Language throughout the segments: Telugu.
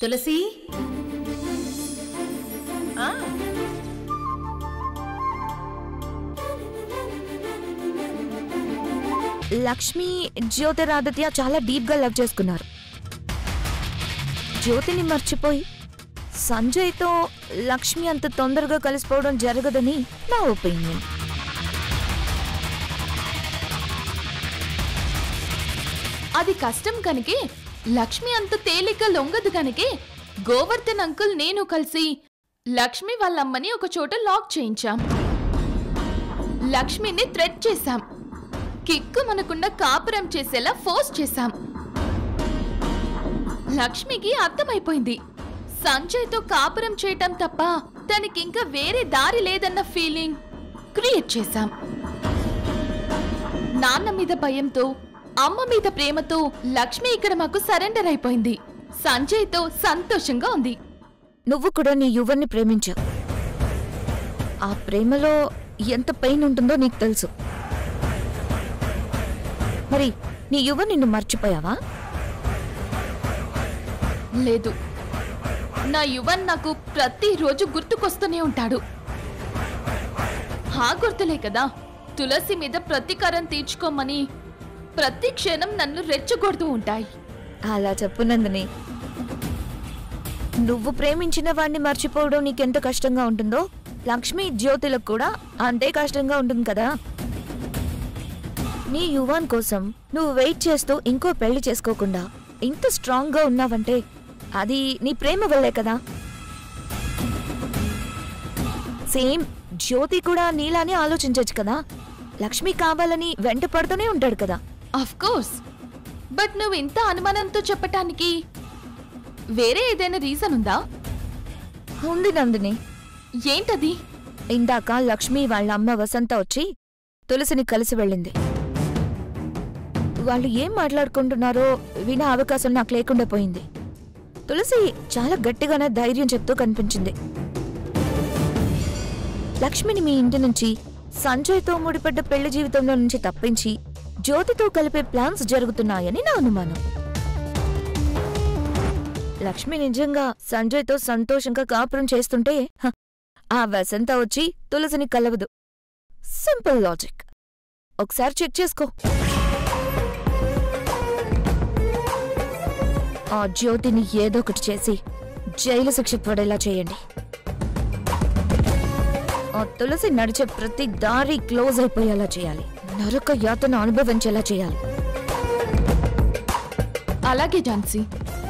తులసి ఆ, లక్ష్మి జ్యోతిరాదిత్య చాలా డీప్ గా లవ్ చేసుకున్నారు జ్యోతిని మర్చిపోయి సంజయ్తో లక్ష్మి అంత తొందరగా కలిసిపోవడం జరగదని నా ఒపీనియన్ అది కష్టం కనుకే లక్ష్మి అంత తేలిక లొంగదు కనుకే గోవర్ధన్ అంకుల్ నేను కలిసి లక్ష్మి వాళ్ళమ్మని ఒక చోట లాక్ చేయించాం లక్ష్మిని థ్రెడ్ చేశాం కిక్కు మనకుండా కాపురం చేసేలా ఫోర్స్ చేశాం లక్ష్మికి అర్థమైపోయింది సంజయ్తో కాపురం చేయటం తప్ప తనకింకా వేరే దారి లేదన్న ఫీలింగ్ క్రియేట్ చేశాం నాన్న మీద భయంతో అమ్మ మీద ప్రేమతో లక్ష్మి ఇక్కడ మాకు సరెండర్ అయిపోయింది సంజయ్తో సంతోషంగా ఉంది నువ్వు కూడా నీ యువన్ని ప్రేమించావు ఆ ప్రేమలో ఎంత పెయిన్ ఉంటుందో నీకు తెలుసు మరి నీ యువ నిన్ను మర్చిపోయావా లేదు నా యువన్ నాకు ప్రతిరోజు గుర్తుకొస్తూనే ఉంటాడు ఆ గుర్తులే కదా తులసి మీద ప్రతీకారం తీర్చుకోమని ప్రతి క్షణం నన్ను రెచ్చగొడుతూ ఉంటాయి అలా చెప్పు నందిని నువ్వు ప్రేమించిన వాడిని మర్చిపోవడం నీకెంత కష్టంగా ఉంటుందో లక్ష్మి జ్యోతిలకు కూడా అంతే కష్టంగా ఉంటుంది కదా నీ యువాన్ కోసం నువ్వు వెయిట్ చేస్తూ ఇంకో పెళ్లి చేసుకోకుండా ఇంత స్ట్రాంగ్ గా ఉన్నావంటే అది నీ ప్రేమ వల్లే కదా సేమ్ జ్యోతి కూడా నీలానే ఆలోచించవచ్చు కదా లక్ష్మి కావాలని వెంట పడుతూనే ఉంటాడు కదా అఫ్ కోర్స్ బట్ నువ్వు ఇంత అనుమానంతో చెప్పటానికి వేరే ఏదైనా రీజన్ ఉందా ఉంది నందిని ఏంటది ఇందాక లక్ష్మి వాళ్ళ అమ్మ వసంత వచ్చి తులసిని కలిసి వెళ్ళింది వాళ్ళు ఏం మాట్లాడుకుంటున్నారో వినే అవకాశం నాకు లేకుండా పోయింది తులసి చాలా గట్టిగానే ధైర్యం చెప్తూ కనిపించింది లక్ష్మిని మీ ఇంటి నుంచి సంజయ్తో ముడిపడ్డ పెళ్లి జీవితంలో నుంచి తప్పించి జ్యోతితో కలిపే ప్లాన్స్ జరుగుతున్నాయని నా అనుమానం లక్ష్మి నిజంగా సంజయ్తో సంతోషంగా కాపురం చేస్తుంటే హ, ఆ వసంత వచ్చి తులసిని కలవదు సింపుల్ లాజిక్ ఒకసారి చెక్ చేసుకో ఆ జ్యోతిని ఏదో ఒకటి చేసి జైలు శిక్ష పడేలా చేయండి ఆ తులసి నడిచే ప్రతి దారి క్లోజ్ అయిపోయేలా చేయాలి నరక యాతన అనుభవించేలా చేయాలి అలాగే ఝాన్సీ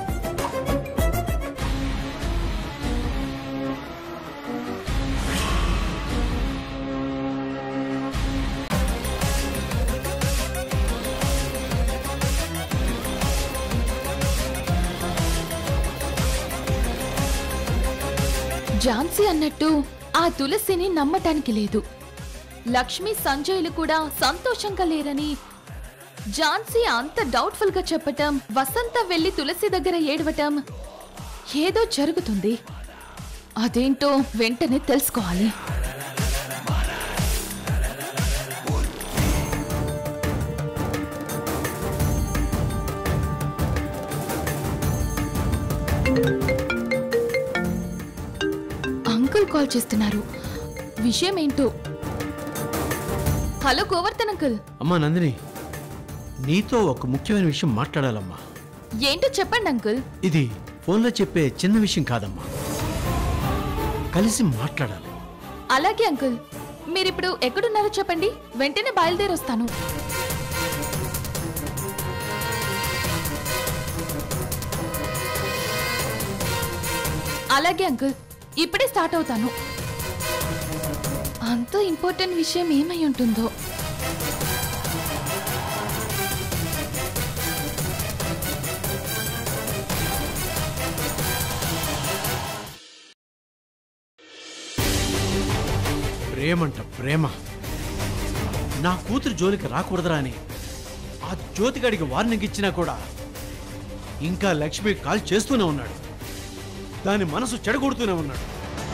ఝాన్సీ అన్నట్టు ఆ తులసిని నమ్మటానికి లేదు లక్ష్మి సంజయ్లు కూడా సంతోషంగా లేరని ఝాన్సీ అంత డౌట్ఫుల్ గా చెప్పటం వసంత వెళ్లి తులసి దగ్గర ఏడవటం ఏదో జరుగుతుంది అదేంటో వెంటనే తెలుసుకోవాలి అంకుల్ కాల్ చేస్తున్నారు విషయం ఏంటో హలో గోవర్ధన్ అంకుల్ అమ్మా నందిని నీతో ఒక ముఖ్యమైన విషయం మాట్లాడాలమ్మా ఏంటో చెప్పండి అంకుల్ ఇది ఫోన్లో చెప్పే చిన్న విషయం కాదమ్మా కలిసి మాట్లాడాలి అలాగే అంకుల్ మీరిప్పుడు ఎక్కడున్నారో చెప్పండి వెంటనే బయలుదేరి వస్తాను అలాగే అంకుల్ ఇప్పుడే స్టార్ట్ అవుతాను అంత ఇంపార్టెంట్ విషయం ఏమై ఉంటుందో ప్రేమంట ప్రేమ నా కూతురు జోలికి రాకూడదురా అని ఆ జ్యోతిగాడికి వార్నింగ్ ఇచ్చినా కూడా ఇంకా లక్ష్మి కాల్ చేస్తూనే ఉన్నాడు దాని మనసు చెడగొడుతూనే ఉన్నాడు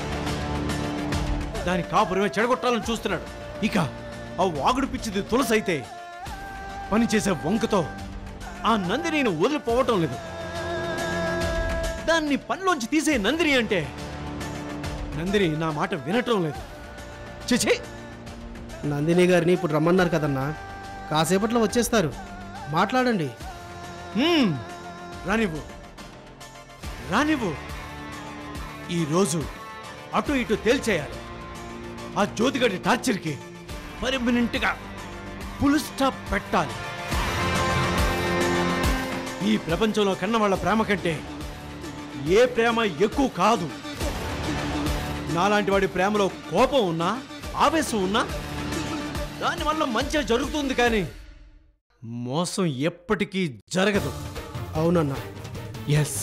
దాని కాపురమే చెడగొట్టాలని చూస్తున్నాడు ఇక ఆ వాగుడు పిచ్చిది తులసైతే పనిచేసే వంకతో ఆ నందిని వదిలిపోవటం లేదు దాన్ని పనిలోంచి తీసే నందిని అంటే నందిని నా మాట వినటం లేదు చిచి నందిని గారిని ఇప్పుడు రమ్మన్నారు కదన్నా కాసేపట్లో వచ్చేస్తారు మాట్లాడండి హ్మ్, రానివ్వు రానివ్వు ఈరోజు అటు ఇటు తేల్చేయాలి ఆ జ్యోతిగడి టార్చర్కి పర్మనెంట్గా ఫుల్ స్టాప్ పెట్టాలి ఈ ప్రపంచంలో కన్న వాళ్ళ ప్రేమ కంటే ఏ ప్రేమ ఎక్కువ కాదు నాలాంటి వాడి ప్రేమలో కోపం ఉన్నా ఆవేశం ఉన్నా దానివల్ల మంచిగా జరుగుతుంది కానీ మోసం ఎప్పటికీ జరగదు అవునన్నా ఎస్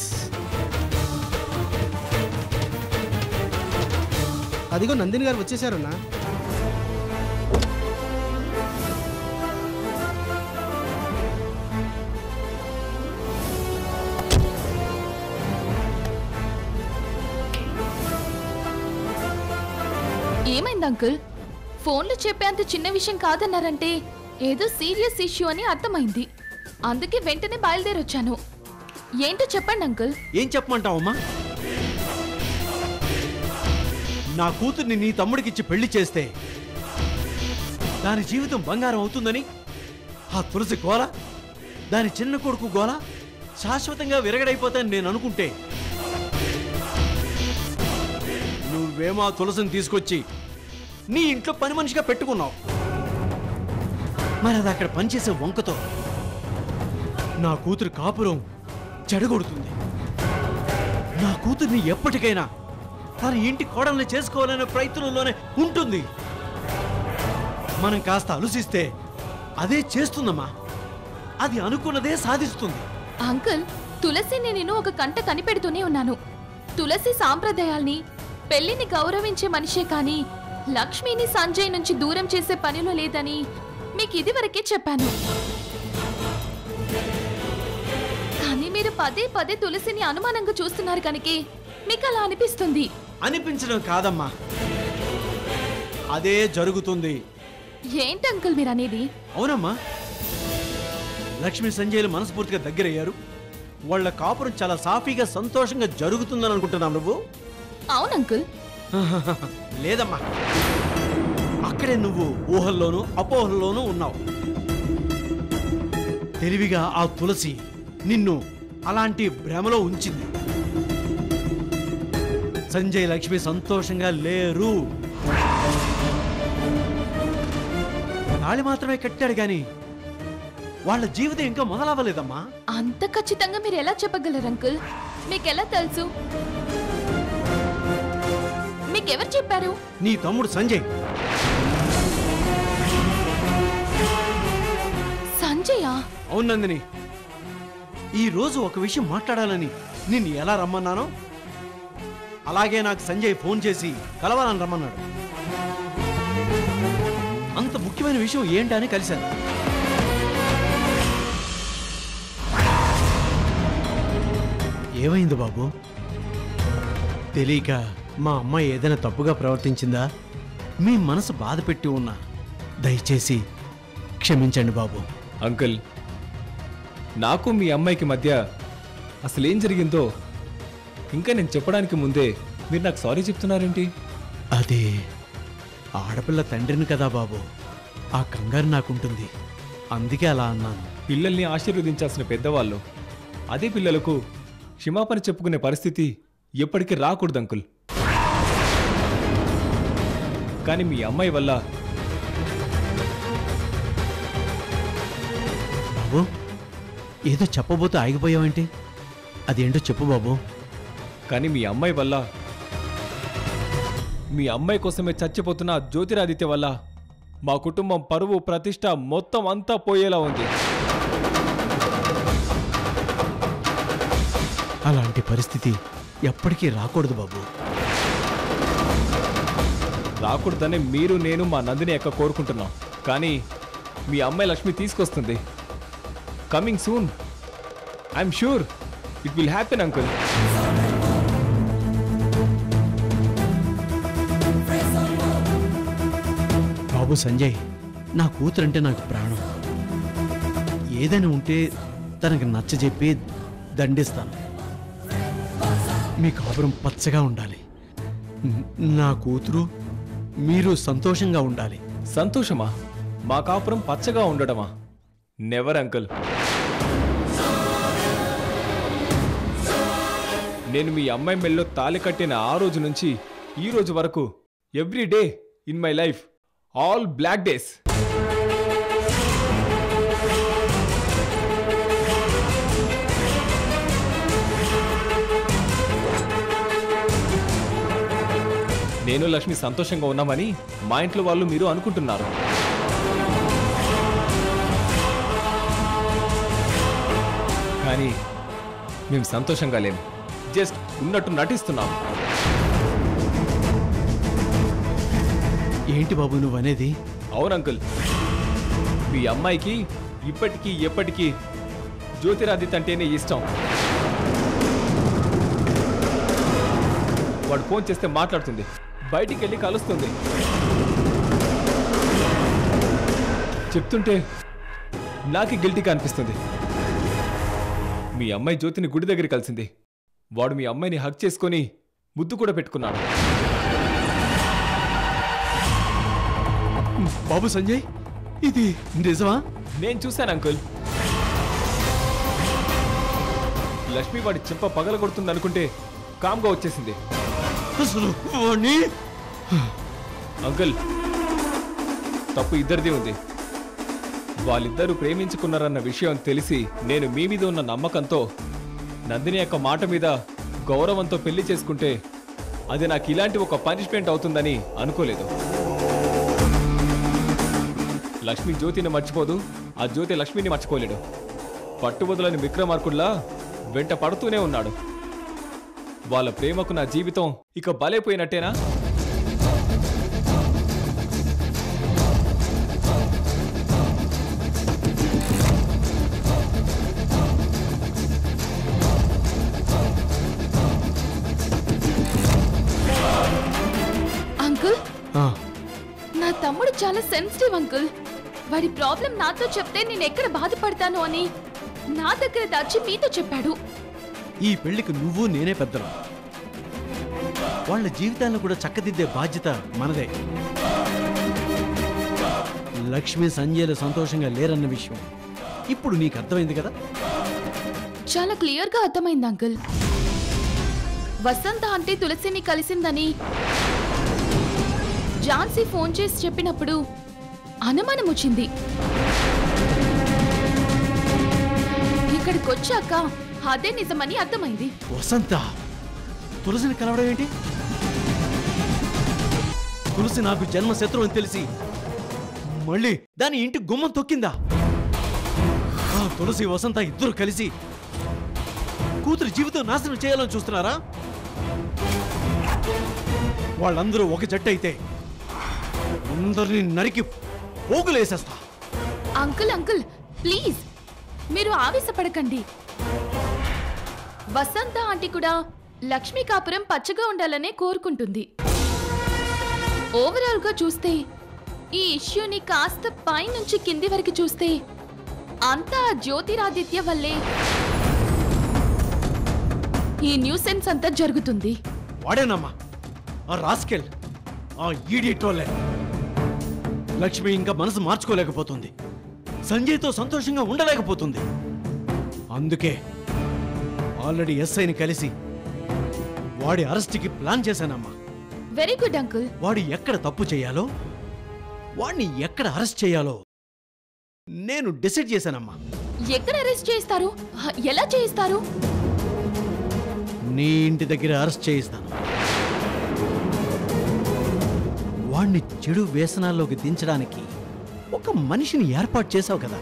అదిగో నందిని గారు వచ్చేసారన్నా ఏమైంది అంకుల్ ఫోన్లో చెప్పేంత చిన్న విషయం కాదన్నారంటే ఏదో సీరియస్ ఇష్యూ అని అర్థమైంది అందుకే వెంటనే బయలుదేరొచ్చాను ఏంటో చెప్పండి అంకుల్ ఏం చెప్పమంటావమ్మా నా కూతుర్ని నీ తమ్ముడికిచ్చి పెళ్లి చేస్తే దాని జీవితం బంగారం అవుతుందని ఆ తులసి గోల దాని చిన్న కొడుకు గోల శాశ్వతంగా విరగడైపోతాయని నేను అనుకుంటే నువ్వేమో ఆ తులసిని తీసుకొచ్చి నీ ఇంట్లో పని మనిషిగా పెట్టుకున్నావు మరి అది అక్కడ పనిచేసే వంకతో నా కూతురు కాపురం చెడగొడుతుంది నా కూతుర్ని ఎప్పటికైనా తన ఇంటి కోడల్ని చేసుకోవాలనే ప్రయత్నంలోనే ఉంటుంది మనం కాస్త అలుసిస్తే అదే చేస్తుందమ్మా అది అనుకున్నదే సాధిస్తుంది అంకుల్ తులసిని నేను ఒక కంట కనిపెడుతూనే ఉన్నాను తులసి సాంప్రదాయాల్ని పెళ్లిని గౌరవించే మనిషే కానీ లక్ష్మిని సంజయ్ నుంచి దూరం చేసే పనిలో లేదని మీకు ఇదివరకే చెప్పాను కానీ మీరు పదే పదే తులసిని అనుమానంగా చూస్తున్నారు కనుకే మీకు అలా అనిపిస్తుంది అనిపించడం కాదమ్మా అదే జరుగుతుంది ఏంటి అంకుల్ మీరు అనేది అవునమ్మా లక్ష్మి సంజయ్లు మనస్ఫూర్తిగా దగ్గరయ్యారు వాళ్ళ కాపురం చాలా సాఫీగా సంతోషంగా జరుగుతుందని అనుకుంటున్నావు నువ్వు అవును అంకుల్ లేదమ్మా అక్కడే నువ్వు ఊహల్లోనూ అపోహల్లోనూ ఉన్నావు తెలివిగా ఆ తులసి నిన్ను అలాంటి భ్రమలో ఉంచింది సంజయ్ లక్ష్మి సంతోషంగా లేరు తాళి మాత్రమే కట్టాడు గాని వాళ్ళ జీవితం ఇంకా మొదలవ్వలేదమ్మా అంత ఖచ్చితంగా మీరు ఎలా చెప్పగలరు అంకుల్ మీకెలా తెలుసు మీకెవరు చెప్పారు నీ తమ్ముడు సంజయ్ సంజయ్ అవును నందిని ఈ రోజు ఒక విషయం మాట్లాడాలని నిన్ను ఎలా రమ్మన్నానో అలాగే నాకు సంజయ్ ఫోన్ చేసి కలవాలని రమ్మన్నాడు అంత ముఖ్యమైన విషయం ఏంటి అని కలిశాను ఏమైంది బాబు తెలియక మా అమ్మాయి ఏదైనా తప్పుగా ప్రవర్తించిందా మీ మనసు బాధ పెట్టి ఉన్నా దయచేసి క్షమించండి బాబు అంకుల్ నాకు మీ అమ్మాయికి మధ్య అసలేం జరిగిందో ఇంకా నేను చెప్పడానికి ముందే మీరు నాకు సారీ చెప్తున్నారేంటి అది ఆడపిల్ల తండ్రిని కదా బాబు ఆ కంగారు నాకుంటుంది అందుకే అలా అన్నాను పిల్లల్ని ఆశీర్వదించాల్సిన పెద్దవాళ్ళు అదే పిల్లలకు క్షమాపణ చెప్పుకునే పరిస్థితి ఎప్పటికీ రాకూడదు అంకుల్ కానీ మీ అమ్మాయి వల్ల బాబు ఏదో చెప్పబోతే ఆగిపోయావేంటి అదేంటో చెప్పు బాబు కానీ మీ అమ్మాయి వల్ల మీ అమ్మాయి కోసమే చచ్చిపోతున్న ఆ జ్యోతిరాదిత్య వల్ల మా కుటుంబం పరువు ప్రతిష్ట మొత్తం అంతా పోయేలా ఉంది అలాంటి పరిస్థితి ఎప్పటికీ రాకూడదు బాబు రాకూడదని మీరు నేను మా నందిని ఎక్క కోరుకుంటున్నాం కానీ మీ అమ్మాయి లక్ష్మి తీసుకొస్తుంది coming soon I'm sure it will happen uncle Babu Sanjay నా కూతురంటే నాకు ప్రాణం ఏదైనా ఉంటే తనకి నచ్చజెప్పి దండిస్తాను మీ కాపురం పచ్చగా ఉండాలి న- నా కూతురు మీరు సంతోషంగా ఉండాలి సంతోషమా మా కాపురం పచ్చగా ఉండడమా నెవర్ అంకుల్ నేను మీ అమ్మాయి మెల్లో తాలి కట్టిన ఆ రోజు నుంచి ఈ రోజు వరకు every day in my life all black days నేను లక్ష్మి సంతోషంగా ఉన్నామని మా ఇంట్లో వాళ్ళు మీరు అనుకుంటున్నారు కానీ మేము సంతోషంగా లేము జస్ట్ ఉన్నట్టు నటిస్తున్నాం ఏంటి బాబు నువ్వు అనేది అవును అంకుల్ మీ అమ్మాయికి ఇప్పటికీ ఎప్పటికీ జ్యోతిరాదిత్ అంటేనే ఇష్టం వాడు ఫోన్ చేస్తే మాట్లాడుతుంది బయటికి వెళ్ళి కలుస్తుంది చెప్తుంటే నాకు గిల్టీగా అనిపిస్తుంది మీ అమ్మాయి జ్యోతిని గుడి దగ్గర కలిసింది వాడు మీ అమ్మాయిని హక్ చేసుకొని ముద్దు కూడా పెట్టుకున్నాడు బాబు సంజయ్ ఇది నిజమా నేను చూశాను అంకుల్ లక్ష్మి వాడి చెంప పగల కొడుతుంది అనుకుంటే కామ్గా వచ్చేసింది అసలు వాణ్ణి అంకుల్ తప్పు ఇద్దరిది ఉంది వాళ్ళిద్దరూ ప్రేమించుకున్నారన్న విషయం తెలిసి నేను మీ మీద ఉన్న నమ్మకంతో నందిని యొక్క మాట మీద గౌరవంతో పెళ్లి చేసుకుంటే అది నాకు ఇలాంటి ఒక పనిష్మెంట్ అవుతుందని అనుకోలేదు లక్ష్మి జ్యోతిని మర్చిపోదు ఆ జ్యోతి లక్ష్మిని మర్చిపోలేడు పట్టుబదులని విక్రమార్కుల్లా వెంట పడుతూనే ఉన్నాడు వాళ్ళ ప్రేమకు నా జీవితం ఇక బలైపోయినట్టేనా అంకుల్ ఆ, నా తమ్ముడు చాలా సెన్సిటివ్ అంకుల్ వాడి ప్రాబ్లం నాతో చెప్తే నేను ఎక్కడ బాధపడతాను అని నా దగ్గర దాచి మీతో చెప్పాడు ఈ పెళ్లికి నువ్వు నేనే పెద్దలు వాళ్ళ జీవితాలను కూడా చక్కదిద్దే బాధ్యత మనదే లక్ష్మి సంజయ్లు సంతోషంగా లేరన్న విషయం ఇప్పుడు నీకు అర్థమైంది కదా చాలా క్లియర్ గా అర్థమైంది అంకుల్ వసంత అంటే తులసిని కలిసిందని ఝాన్సీ ఫోన్ చేసి చెప్పినప్పుడు అనుమానం వచ్చింది ఇక్కడికి వచ్చాక అదే నిజమని అర్థమైంది వసంత తులసిని కలవడం ఏంటి తులసి నాకు జన్మ శత్రువు అని తెలిసి మళ్ళీ దాని ఇంటి గుమ్మం తొక్కిందా ఆ తులసి వసంత ఇద్దరు కలిసి కూతురు జీవితం నాశనం చేయాలని చూస్తున్నారా వాళ్ళందరూ ఒక జట్టు అయితే అందరినీ నరికి పోగులేసేస్తా అంకుల్ అంకుల్ ప్లీజ్ మీరు ఆవేశపడకండి వసంత ఆంటీ కూడా లక్ష్మీ కాపురం పచ్చగా ఉండాలనే కోరుకుంటుంది ఓవరాల్ గా చూస్తే ఈ ఇష్యూని కాస్త పైనుంచి కింది వరకు చూస్తే అంతా ఆ జ్యోతిరాదిత్య వల్లే ఈ న్యూసెన్స్ అంతా జరుగుతుంది వాడేనమ్మా ఆ రాస్కెల్ ఆ ఈడియట్ వల్లే లక్ష్మి ఇంకా మనసు మార్చుకోలేకపోతుంది సంజయ్తో సంతోషంగా ఉండలేకపోతుంది అందుకే ఆల్రెడీ ఎస్ఐని కలిసి వాడి అరెస్ట్కి ప్లాన్ చేశానమ్మా వెరీ గుడ్ అంకుల్ వాడు ఎక్కడ తప్పు చేయాలో వాడిని ఎక్కడ అరెస్ట్ చేయాలో నేను డిసైడ్ చేశానమ్మా ఎక్కడ అరెస్ట్ చేస్తారు హ, ఎలా చేయిస్తారు నీ ఇంటి దగ్గర అరెస్ట్ చేయిస్తాను వాణ్ణి చెడు వ్యసనాల్లోకి దించడానికి ఒక మనిషిని ఏర్పాటు చేశావు కదా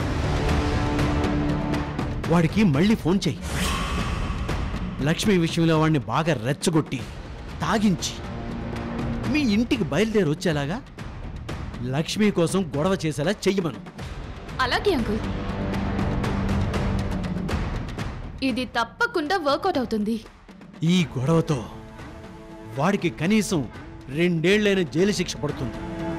వాడికి మళ్ళీ ఫోన్ చెయ్యి లక్ష్మి విషయంలో వాడిని బాగా రెచ్చగొట్టి తాగించి మీ ఇంటికి బయలుదేరి వచ్చేలాగా లక్ష్మి కోసం గొడవ చేసేలా చెయ్యమను అలాగే అంకుల్ ఇది తప్పకుండా వర్కౌట్ అవుతుంది ఈ గొడవతో వాడికి కనీసం రెండేళ్లైన జైలు శిక్ష పడుతుంది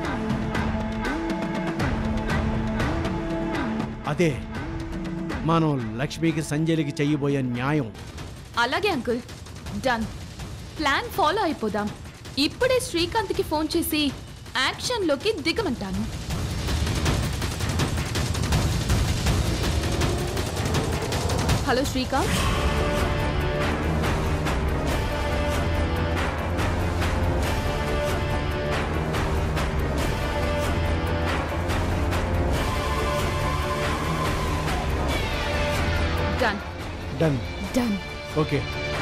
అదే మనం లక్ష్మికి సంజయ్కి చెయ్యబోయే న్యాయం అలాగే అంకుల్ డన్ ప్లాన్ ఫాలో అయిపోదాం ఇప్పుడే శ్రీకాంత్కి ఫోన్ చేసి యాక్షన్లోకి దిగమంటాను hello Srikanth done done done okay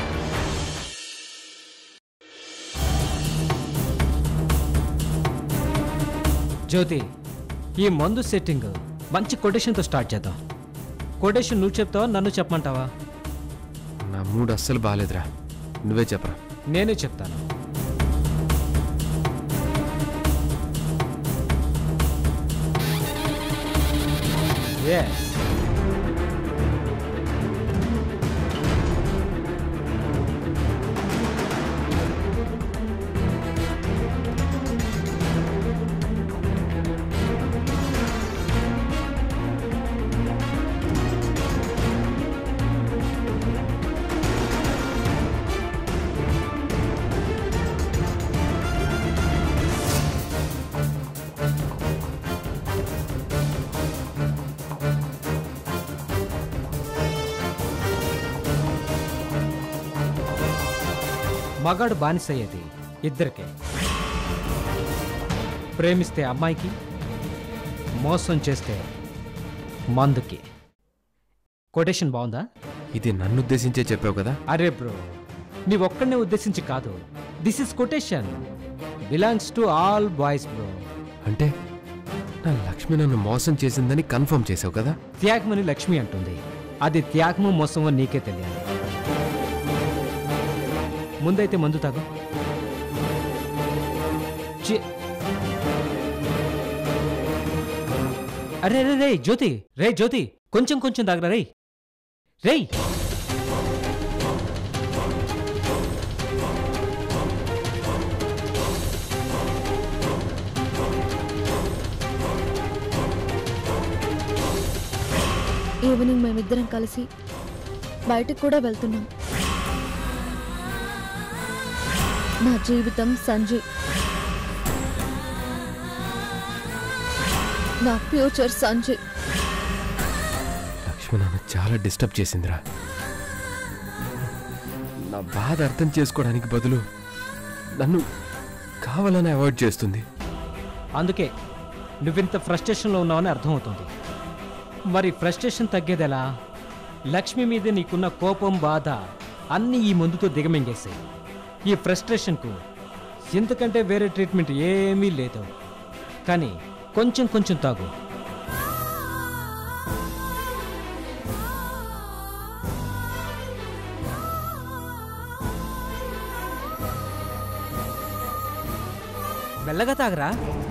Jyothi ఈ మందు సెట్టింగ్ మంచి కొటేషన్తో స్టార్ట్ చేద్దాం కొటేషన్ నువ్వు చెప్తావా నన్ను చెప్పమంటావా నా మూడ్ అస్సలు బాగాలేదురా నువ్వే చెప్పరా నేనే చెప్తాను Yes. మగాడు బానిసయ్యేది ఇద్దరికే ప్రేమిస్తే అమ్మాయికి మోసం చేస్తే మందుకి కొటేషన్ బాగుందా ఇది నన్ను ఉద్దేశించే చెప్పావు కదా అరే బ్రో నీ ఒక్కడనే ఉద్దేశించి కాదు this is quotation belongs to all boys bro అంటే నా లక్ష్మి నన్ను మోసం చేసిందని కన్ఫర్మ్ చేసావు కదా త్యాగమని లక్ష్మి అంటుంది అది త్యాగము మోసమో నీకే తెలియాలి ముందైతే మందు తాగు చి- అరే రే రే జ్యోతి రే జ్యోతి కొంచెం కొంచెం తాగరా రే రేయ్ ఈవినింగ్ మేమిద్దరం కలిసి బయటకు కూడా వెళ్తున్నాం నా జీవితం సంజయ్ నా ఫ్యూచర్ సంజయ్ లక్ష్మి నన్ను చాలా డిస్టర్బ్ చేసిందిరా నా బాధ అర్థం చేసుకోవడానికి బదులు నన్ను కావాలని అవాయిడ్ చేస్తుంది అందుకే నువ్వింత ఫ్రస్ట్రేషన్లో ఉన్నావని అర్థమవుతుంది మరి ఫ్రస్ట్రేషన్ తగ్గేదెలా లక్ష్మి మీద నీకున్న కోపం బాధ అన్నీ ఈ మందుతో దిగమింగేసాయి ఈ ఫ్రస్ట్రేషన్కు ఇంతకంటే వేరే ట్రీట్మెంట్ ఏమీ లేదు కానీ కొంచెం కొంచెం తాగు మెల్లగా తాగరా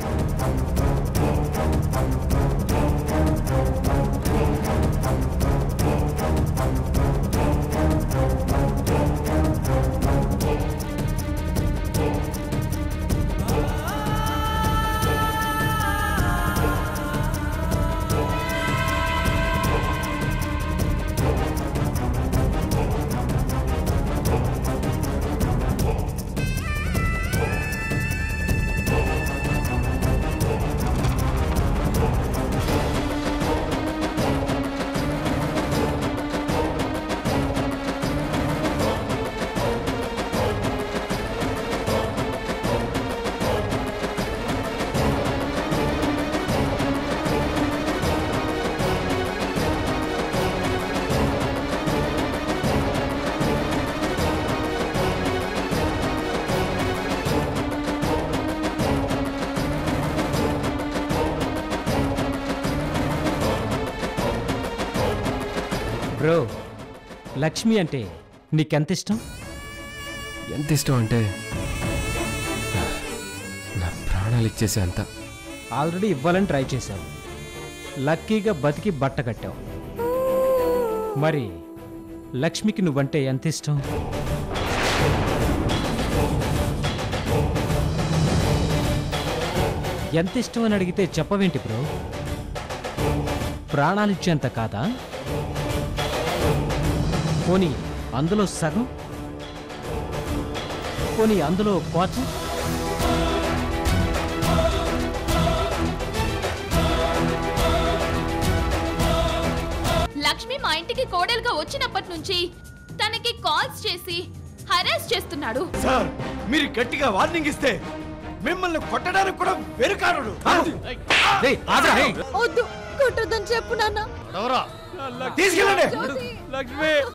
బ్రో లక్ష్మి అంటే నీకెంత ఇష్టం ఎంత ఇష్టం అంటే నా ప్రాణాలు ఇచ్చేసే అంత ఆల్రెడీ ఇవ్వాలని ట్రై చేశావు లక్కీగా బతికి బట్ట కట్టావు మరి లక్ష్మికి నువ్వంటే ఎంత ఇష్టం ఎంత ఇష్టం అని అడిగితే చెప్పవేంటి బ్రో ప్రాణాలిచ్చేంత కాదా పోనీ అందులో సగం పోనీ అందులో కోచం లక్ష్మి మా ఇంటికి కోడలుగా వచ్చినప్పటి నుంచి తనకి కాల్స్ చేసి హరాస్ చేస్తున్నాడు సార్ మీరు గట్టిగా వార్నింగ్ ఇస్తే మిమ్మల్ని కొట్టడానికి కూడా వెరుకాడు వద్దు కొట్టొద్దని చెప్పు నాన్న తీసుకెళ్ళండి లక్ష్మి